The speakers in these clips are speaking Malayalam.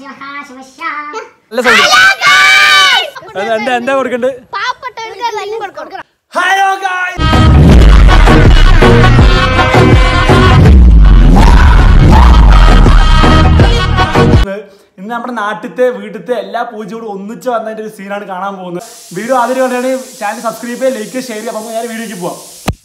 നല്ല സൗണ്ട് എന്താ എന്താ കൊടുക്കണ്ട് പാവപ്പെട്ടവർക്ക് എല്ലാം കൊടുക്കണം ഹലോ ഗായ് ഇന്ന് നമ്മുടെ നാട്ടിലത്തെ വീട്ടിലത്തെ എല്ലാ പൂജയോടും ഒന്നിച്ച് വന്നതിന്റെ ഒരു സീനാണ് കാണാൻ പോകുന്നത് വീഡിയോ ആദ്യം കണ്ടാണെങ്കിൽ ചാനൽ സബ്സ്ക്രൈബ് ചെയ്യുക ലൈക്ക് ഷെയർ ചെയ്യുക അപ്പോൾ ഞാൻ വീഡിയോക്ക് പോവാം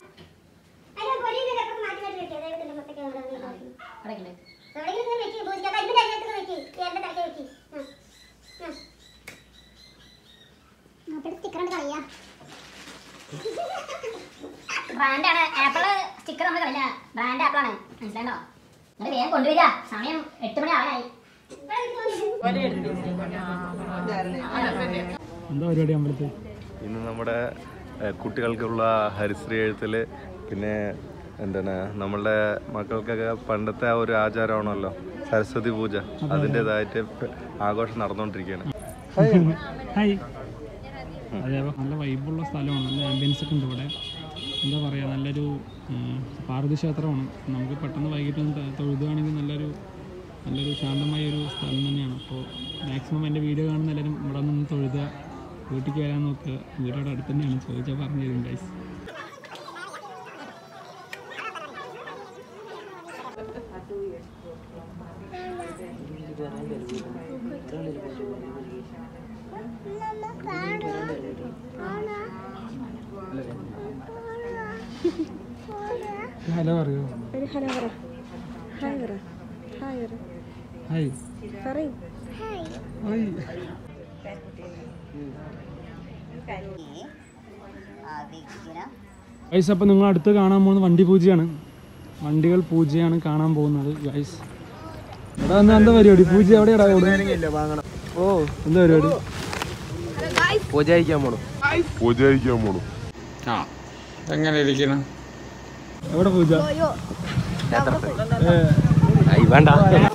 ബ്രാൻഡാണ് ആപ്പിള് സ്റ്റിക്കർ നമ്മൾ കളില്ല ബ്രാൻഡ് ആപ്പിളാണ് മനസ്സിലാണ്ടോ നിങ്ങൾ വേഗം കൊണ്ടുവരിക സമയം എട്ട് മണി ആവാനായി എന്താ പരിപാടി അമ്പലത്തിൽ ഇന്ന് നമ്മുടെ ഏഹ്, കുട്ടികൾക്കുള്ള ഹരിശ്രീ എഴുത്തിൽ പിന്നെ എന്താണ് നമ്മളുടെ മക്കൾക്കൊക്കെ പണ്ടത്തെ ആ ഒരു ആചാരമാണല്ലോ സരസ്വതി പൂജ അതിൻ്റെതായിട്ട് ആഘോഷം നടന്നുകൊണ്ടിരിക്കുകയാണ് ഹായ് അതെ നല്ല വൈബുള്ള സ്ഥലമാണ് നല്ല ആംബിയൻസ് ഒക്കെ ഉണ്ട് ഇവിടെ എന്താ പറയുക നല്ലൊരു ഉം, പാർവതി ക്ഷേത്രമാണ് നമുക്ക് പെട്ടെന്ന് വൈകിട്ട് ഒന്ന് ത- തൊഴുതുകയാണെങ്കിൽ നല്ലൊരു നല്ലൊരു ശാന്തമായ ഒരു സ്ഥലം തന്നെയാണ് അപ്പോൾ മാക്സിമം എൻ്റെ വീഡിയോ കാണുന്ന എല്ലാവരും ഇവിടെ നിന്ന് തൊഴുതുക വീട്ടിലേക്ക് വരാൻ നോക്കുക വീടോടെ അടുത്ത് തന്നെയാണ് ചോദിച്ചാൽ പറഞ്ഞു തരും ഗൈസ് ഹലോ അറിയോ ഹായ് ഹായ് ഗൈസ് അപ്പോൾ നിങ്ങൾ അടുത്ത് കാണാൻ പോകുന്നത് വണ്ടി പൂജയാണ് വണ്ടികൾ പൂജയാണ് കാണാൻ പോകുന്നത് ഗൈസ് എടാ എന്നാ എന്താ പരിപാടി പൂജ എവിടെയാടാ ഇവിടെ ഓ എന്താ പരിപാടി ആ എങ്ങനെ ഇരിക്കണം എവിടെ പൂജ ഏ, വേണ്ട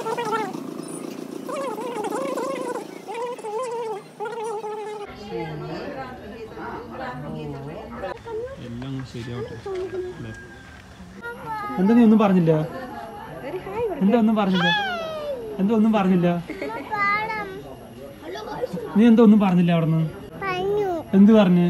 എല്ലാം ശരിയാവട്ടെ അല്ലേ? എന്താ നീ ഒന്നും പറഞ്ഞില്ല എന്താ ഒന്നും പറഞ്ഞില്ല എന്താ ഒന്നും പറഞ്ഞില്ല നീ എന്താ ഒന്നും പറഞ്ഞില്ല അവിടെ നിന്ന് എന്ത് പറഞ്ഞു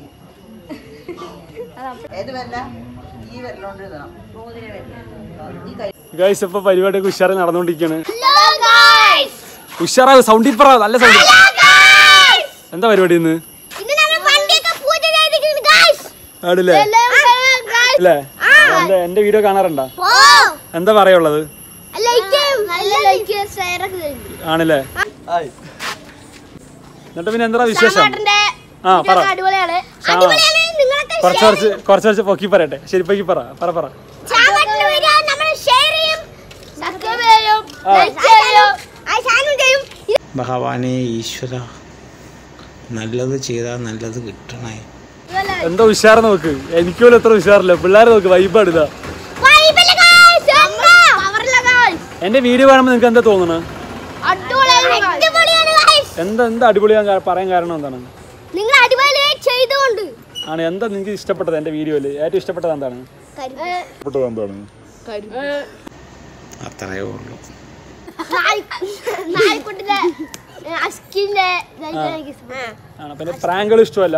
ഗൈസ് ഇപ്പൊ പരിപാടിയൊക്കെ ഉഷാറ് നടന്നുകൊണ്ടിരിക്കുകയാണ് ഉഷാറാ സൗണ്ടിൽ പറ നല്ല സൗണ്ട് എന്താ പരിപാടി ഇന്ന് ഇന്ന് നമ്മൾ വണ്ടിയൊക്കെ പൂജ ചെയ്തിരിക്കുന്നു guys. ആടില്ലേ guys. അല്ലേ എന്താ എന്റെ വീഡിയോ കാണാറുണ്ടോ ഓ എന്താ പറയുള്ളത് ലൈക്ക് നല്ല ലൈക്ക് ഷെയർ ഒക്കെ ചെയ്തു ആണല്ലേ എന്നിട്ട് പിന്നെ എന്താ വിശേഷം ചേട്ടന്റെ ആ പറ അടിപൊളിയാണ് ആ. അടിപൊളിയാണ് നിങ്ങളൊക്കെ കുറച്ച് കുറച്ച് കുറച്ച് കുറച്ച് പൊക്കി പറയട്ടെ ശരി പൊക്കി പറ പറ പറ ചാവട്ടിൽ വരിക നമ്മൾ ഷെയർ ചെയ്യും സബ്സ്ക്രൈബ് ചെയ്യും ആ. ലൈക്ക് ചെയ്യും ആ ചാനൽ ചെയ്യും ഭഗവാനെ ഈശ്വര നല്ലത് ചെയ്താൽ നല്ലത് കിട്ടണേ എന്താ ഉഷാർ നോക്ക് എനിക്ക് പോലും എത്ര ഉഷാറില്ല പിള്ളേരെ നോക്ക് വൈബാണ് ഇതാ വൈബില്ല guys പവറില്ല guys എന്റെ വീഡിയോ കാണുമ്പോൾ നിങ്ങൾക്ക് എന്താ തോന്നണ അടിപൊളിയാണ് അടിപൊളിയാണ് guys എന്താ എന്താ അടിപൊളിയാൻ കാ- പറയാൻ കാരണം എന്താണ് നിങ്ങൾ അടിപൊളിയായി ചെയ്തുകൊണ്ട് ആണ് എന്താ നിങ്ങൾക്ക് ഇഷ്ടപ്പെട്ടത് എന്റെ വീഡിയോയിൽ ഏറ്റവും ഇഷ്ടപ്പെട്ടത് എന്താണ് അത്രയേ ഉള്ളൂ നായ്ക്കുട്ടിന്റെ അസ്കിന്റെ ആണ് പിന്നെ പ്രാങ്കുകൾ ഇഷ്ടമല്ല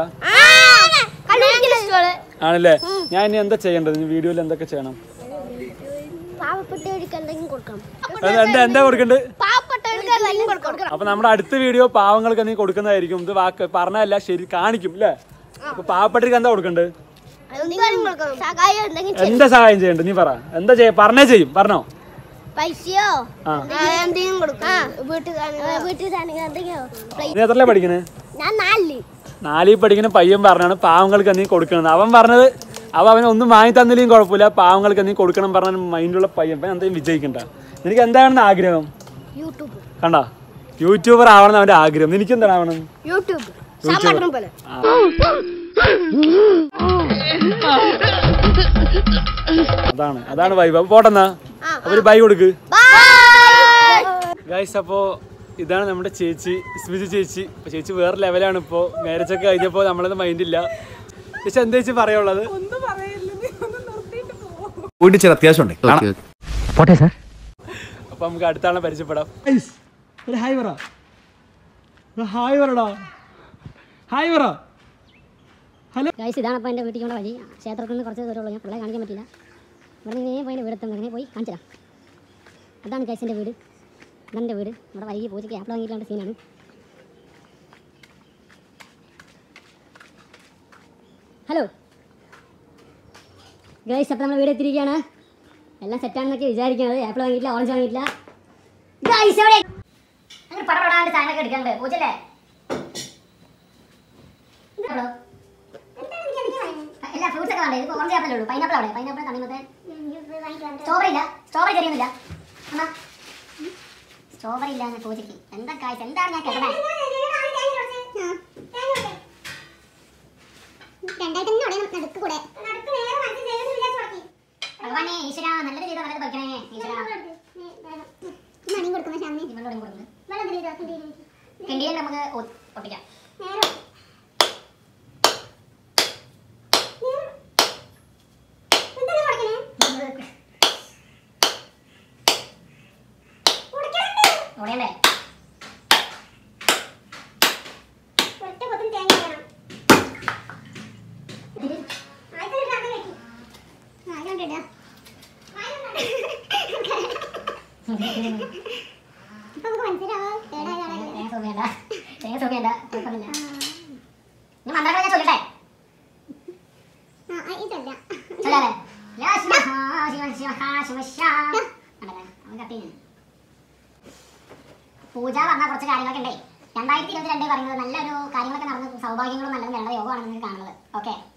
ആണല്ലേ ഞാൻ ഇനി എന്താ ചെയ്യേണ്ടത് വീഡിയോയിൽ എന്തൊക്കെ ചെയ്യണം പാവപ്പെട്ടവർക്ക് എന്തെങ്കിലും കൊടുക്കണം അത് എന്താ എന്താ കൊടുക്കണ്ടത് പാവപ്പെട്ടവർക്ക് എന്തെങ്കിലും കൊടുക്കണം അപ്പൊ നമ്മുടെ അടുത്ത വീഡിയോ പാവങ്ങൾക്ക് എന്തെങ്കിലും കൊടുക്കുന്നതായിരിക്കും ഇത് വാക്ക് പറഞ്ഞതല്ല ശരി കാണിക്കും അല്ലേ അപ്പൊ പാവപ്പെട്ടവർക്ക് എന്താ കൊടുക്കണ്ടത് എന്തെങ്കിലും കൊടുക്കണം സഹായം എന്തെങ്കിലും ചെയ്യണം. എന്താ സഹായം ചെയ്യണ്ടത് നീ പറ എന്താ ചെയ്യ പറഞ്ഞേ ചെയ്യും പറഞ്ഞോ പൈസയോ ആ എന്തെങ്കിലും കൊടുക്കണം വീട്ടിൽ വീട്ടിൽ എന്തെങ്കിലും പ്ലേ- നീ എത്രല്ലേ പഠിക്കണേ ഞാൻ നാലില് നാലിൽ പഠിക്കുന്ന പയ്യൻ പറഞ്ഞാണ് പാവങ്ങൾക്ക് എന്തെങ്കിലും കൊടുക്കണം അവൻ പറഞ്ഞത് അവ അവന് ഒന്നും വാങ്ങി തന്നില്ലെങ്കിൽ കുഴപ്പമില്ല പാവങ്ങൾക്ക് എന്തെങ്കിലും കൊടുക്കണം പറഞ്ഞ മൈൻഡുള്ള പയ്യൻ അപ്പൊ എന്തെങ്കിലും വിജയിക്കണ്ട നിനക്ക് എന്താണെന്ന് ആഗ്രഹം യൂട്യൂബ് കണ്ട യൂട്യൂബർ ആവണം അവന്റെ ആഗ്രഹം നിനക്ക് എന്താണ് ആവണം യൂട്യൂബ് യൂട്യൂബർ പോലെ അതാണ് അതാണ് വൈബ് അപ്പൊ പോട്ടെന്നാ അപ്പൊ ഒരു ബൈ കൊടുക്ക് ബൈ ഗൈസ് അപ്പോൾ ഇതാണ് നമ്മുടെ ചേച്ചി സ്മിതി ചേച്ചി അപ്പോൾ ചേച്ചി വേറെ ലെവലാണ് ഇപ്പോൾ മാരേജ് ഒക്കെ കഴിഞ്ഞപ്പോൾ നമ്മളത് മൈൻഡില്ല ചേച്ചി എന്താ ചേച്ചി പറയാനുള്ളത് പോയിട്ട് ചില അത്യാവശ്യം ഉണ്ട് അപ്പോൾ നമുക്ക് അടുത്ത ആളെ പരിചയപ്പെടാം Guys, ഒരു ഹായ് പറ ഒരു ഹായ് പറടാ ഹായ് പറ ഹലോ ഗൈസ് ഇതാണ് അപ്പോൾ എൻ്റെ വീട്ടിൽ കൊണ്ട് വഴി ക്ഷേത്രത്തിൽ നിന്ന് കുറച്ച് ദൂരമുള്ളൂ ഞാൻ പിള്ളേരെ കാണിക്കാൻ പറ്റില്ല ഇവിടെ നിന്ന് ഇങ്ങനെ പോയി വീടെത്തും ഇങ്ങനെ പോയി കാണിച്ചു തരാം അതാണ് ഗൈസിൻ്റെ വീട് ഇതെൻ്റെ വീട് ഇവിടെ വൈകി പൂജയ്ക്ക് ആപ്പിൾ വാങ്ങിയിട്ടുള്ള സീനാണ് ഹലോ ഗൈസ് അപ്പോൾ നമ്മൾ വീട് എത്തിയിരിക്കുകയാണ് എല്ലാം സെറ്റാണെന്നൊക്കെ വിചാരിക്കുന്നത് ആപ്പിൾ വാങ്ങിയിട്ടില്ല ഓറഞ്ച് വാങ്ങിയിട്ടില്ല ഗൈസ് എവിടെ അങ്ങനെ പടപടാണ്ട് സാധനമൊക്കെ എടുക്കാനുണ്ട് പൂജല്ലേ ഹലോ എല്ലാ ഫ്രൂട്ട്സ് ഒക്കെ വേണ്ടേ ഇത് ഓറഞ്ച് ആപ്പിൾ ഉള്ളൂ പൈനാപ്പിൾ അവിടെ പൈനാപ്പിൾ തണ്ണിമത്തൻ സ്ട്രോബെറി ഇല്ല സ്ട്രോബെറി ചെറിയൊന്നുമില്ല അമ്മ സ്ട്രോബെറി ഇല്ല എന്ന് പൂജയ്ക്ക് എന്താ കാഴ്ച എന്താണ് ഞാൻ കേട്ടത് ഭഗവാനെ ഈശ്വര നല്ലത് ചെയ്തോ നല്ലത് പഠിക്കണേ ഈശ്വര ഇവളോടും കൊടുക്കുന്നത് കിണ്ടിയിൽ നമുക്ക് ഒ- ഒട്ടിക്കാം ഓടയണ്ടേ തേങ്ങ സോമയല്ല തേങ്ങ സോമയല്ല കുഴപ്പമില്ല ഞാൻ മന്ത്രങ്ങൾ ഞാൻ ചൊല്ലട്ടെ ചൊല്ലാലേ യാ ശിവ ഹാ ശിവ ശിവ ഹാ ശിവ ശാ കണ്ടല്ലേ അവൻ കത്തി ഞാൻ പൂജ പറഞ്ഞ കുറച്ച് കാര്യങ്ങളൊക്കെ ഉണ്ടേ രണ്ടായിരത്തി ഇരുപത്തിരണ്ട് പറയുന്നത് നല്ലൊരു കാര്യങ്ങളൊക്കെ നടന്ന് സൗഭാഗ്യങ്ങളും നല്ലതും വേണ്ട യോഗമാണ് നിങ്ങൾക്ക് കാണുന്നത് ഓക്കെ